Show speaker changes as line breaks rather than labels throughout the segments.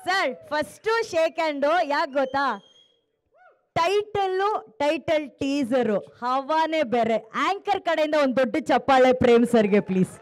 sir first shake hand ಯಾಕೆ ಗೊತ್ತಾ title title teaser ಹವಾನೇ ಬೇರೆ ಆಂಕರ್ ಕಡೆಯಿಂದ ಒಂದು ದೊಡ್ಡ ಚಪ್ಪಾಳೆ ಪ್ರೇಮ್ ಸರ್ಗೆ ಪ್ಲೀಸ್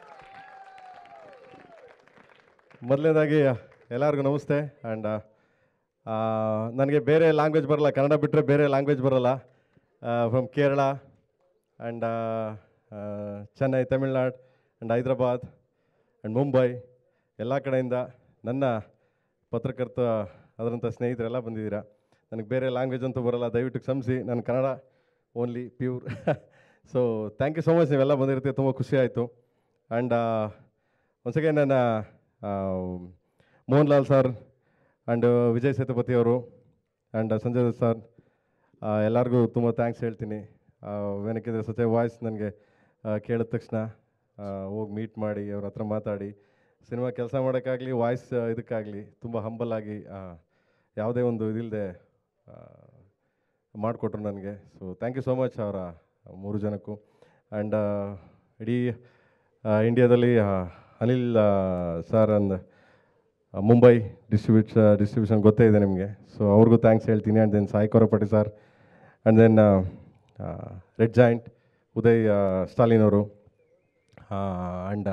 ಮೊದಲನೇದಾಗಿ ಎಲ್ಲರಿಗೂ ನಮಸ್ತೆ ಆ್ಯಂಡ್ ನನಗೆ ಬೇರೆ ಲ್ಯಾಂಗ್ವೇಜ್ ಬರಲ್ಲ ಕನ್ನಡ ಬಿಟ್ಟರೆ ಬೇರೆ ಲ್ಯಾಂಗ್ವೇಜ್ ಬರಲ್ಲ from Kerala and Chennai Tamil Nadu and Hyderabad and Mumbai ಎಲ್ಲ ಕಡೆಯಿಂದ ನನ್ನ ಪತ್ರಕರ್ತ ಅದರಂಥ ಸ್ನೇಹಿತರೆಲ್ಲ ಬಂದಿದ್ದೀರಾ ನನಗೆ ಬೇರೆ ಲ್ಯಾಂಗ್ವೇಜ್ ಅಂತೂ ಬರಲ್ಲ ದಯವಿಟ್ಟು ಕ್ಷಮಿಸಿ ನಾನು Kannada only pure so thank you so much ನೀವೆಲ್ಲ ಬಂದಿರ್ತೀವಿ ತುಂಬ ಖುಷಿ ಆಯಿತು ಆ್ಯಂಡ್ ಒನ್ಸ್ ಅಗೇನ್ ನನ್ನ ಮೋಹನ್ ಲಾಲ್ ಸರ್ ಆ್ಯಂಡ್ ವಿಜಯ್ ಸೇತುಪತಿ ಅವರು ಆ್ಯಂಡ್ ಸಂಜಯ್ ದತ್ ಸರ್ ಎಲ್ಲರಿಗೂ ತುಂಬ ಥ್ಯಾಂಕ್ಸ್ ಹೇಳ್ತೀನಿ ಏನಕ್ಕಿದ್ರೆ ಸಚ್ ವಾಯ್ಸ್ ನನಗೆ ಕೇಳಿದ ತಕ್ಷಣ ಹೋಗಿ ಮೀಟ್ ಮಾಡಿ ಅವ್ರ ಹತ್ರ ಮಾತಾಡಿ ಸಿನಿಮಾ ಕೆಲಸ ಮಾಡೋಕ್ಕಾಗಲಿ ವಾಯ್ಸ್ ಇದಕ್ಕಾಗಲಿ ತುಂಬ ಹಂಬಲ್ ಆಗಿ ಆ, ಯಾವುದೇ ಒಂದು ಇದಿಲ್ಲದೆ ಮಾಡಿಕೊಟ್ರು ನನಗೆ so thank you so much ಅವರ ಮೂರು ಜನಕ್ಕೂ ಆ್ಯಂಡ್ ಇಡೀ ಆ, ಇಂಡಿಯಾದಲ್ಲಿ ಆ, ಅನಿಲ್ ಸರ್ ಅಂದ್ ಆ, ಮುಂಬೈ ಡಿಸ್ಟ್ರಿಬ್ಯೂಟ್ ಡಿಸ್ಟ್ರಿಬ್ಯೂಷನ್ ಗೊತ್ತೇ ಇದೆ ನಿಮಗೆ ಸೊ ಅವ್ರಿಗೂ ಥ್ಯಾಂಕ್ಸ್ ಹೇಳ್ತೀನಿ and then Sai Korrapati sir and then red giant Udhay uh, Stalin ಅವರು ಆ್ಯಂಡ್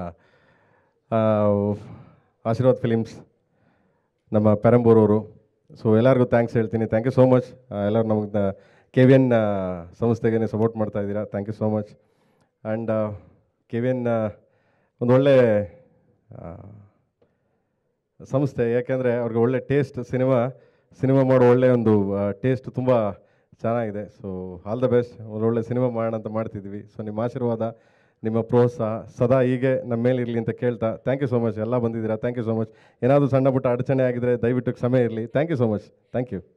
ಆಶೀರ್ವಾದ್ ಫಿಲಿಮ್ಸ್ ನಮ್ಮ ಪೆರಂಬೂರ್ ಅವರು ಸೊ ಎಲ್ಲರಿಗೂ ಥ್ಯಾಂಕ್ಸ್ ಹೇಳ್ತೀನಿ ಥ್ಯಾಂಕ್ ಯು ಸೋ ಮಚ್ ಎಲ್ಲರೂ ನಮಗೆ ಕೆ ವಿ ಎನ್ ಸಂಸ್ಥೆಗೆ ಸಪೋರ್ಟ್ ಮಾಡ್ತಾ ಇದ್ದೀರಾ thank you so much and K V N ಒಂದು ಒಳ್ಳೆ ಆ, ಸಂಸ್ಥೆ ಯಾಕೆಂದರೆ ಅವ್ರಿಗೆ ಒಳ್ಳೆ ಟೇಸ್ಟ್ ಸಿನಿಮಾ ಸಿನಿಮಾ ಮಾಡೋ ಒಳ್ಳೆಯ ಒಂದು ಟೇಸ್ಟ್ ತುಂಬ ಚೆನ್ನಾಗಿದೆ ಸೊ ಆಲ್ ದ ಬೆಸ್ಟ್ ಒಂದು ಒಳ್ಳೆ ಸಿನಿಮಾ ಮಾಡೋಣ ಅಂತ ಮಾಡ್ತಿದ್ವಿ ಸೊ ನಿಮ್ಮ ಆಶೀರ್ವಾದ ನಿಮ್ಮ ಪ್ರೋತ್ಸಾಹ ಸದಾ ಹೀಗೆ ನಮ್ಮ ಮೇಲೆ ಇರಲಿ ಅಂತ ಕೇಳ್ತಾ ಥ್ಯಾಂಕ್ ಯು ಸೊ ಮಚ್ ಎಲ್ಲ ಬಂದಿದ್ದೀರಾ ಥ್ಯಾಂಕ್ ಯು ಸೊ ಮಚ್ ಏನಾದರೂ ಸಣ್ಣ ಪುಟ್ಟ ಅಡಚಣೆ ಆಗಿದ್ರೆ ದಯವಿಟ್ಟು ಕ್ಷಮೆ ಇರಲಿ thank you so much thank you